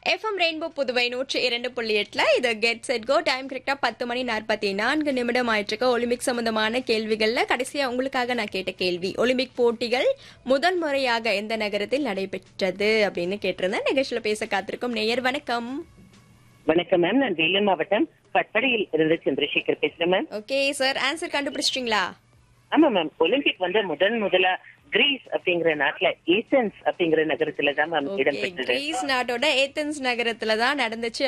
FM rainbow Puduvai நூற்றி இரண்டு புள்ளி எட்டுல இது கெட் செட் கோ டைம் கரெக்டா பத்து மணி நாற்பத்தி நான்கு நிமிடம் ஆயிட்டு ஒலிம்பிக் சம்பந்தமான கேள்விகள்ல கடைசியா உங்களுக்காக நான் கேட்ட கேள்வி ஒலிம்பிக் போட்டிகள் முதல் முறையாக எந்த நகரத்தில் நடைபெற்றது அப்படின்னு கேட்டிருந்தேன் நிகழ்ச்சியில பேச காத்திருக்கும் நேயர் வணக்கம் வணக்கம் மேம் நான் வேலூர் மாவட்டம் பட்படையில் இருந்து சந்திரசேகர் பேசுறேன் மேம் ஓகே சார் ஆன்சர் கண்டுபிடிச்சிட்டீங்களா ஆமா மேம் ஒலிம்பிக் வந்து முதன் முதலா கிரீஸ் அப்படிங்கிற நாட்டுல ஏசன்ஸ் அப்படிங்கிற நகரத்துல தான் மேம் ஓகே இடம்பெற்றது கிரீஸ் நாட்டோட ஏத்தன்ஸ் நகரத்துல தான் நடந்துச்சு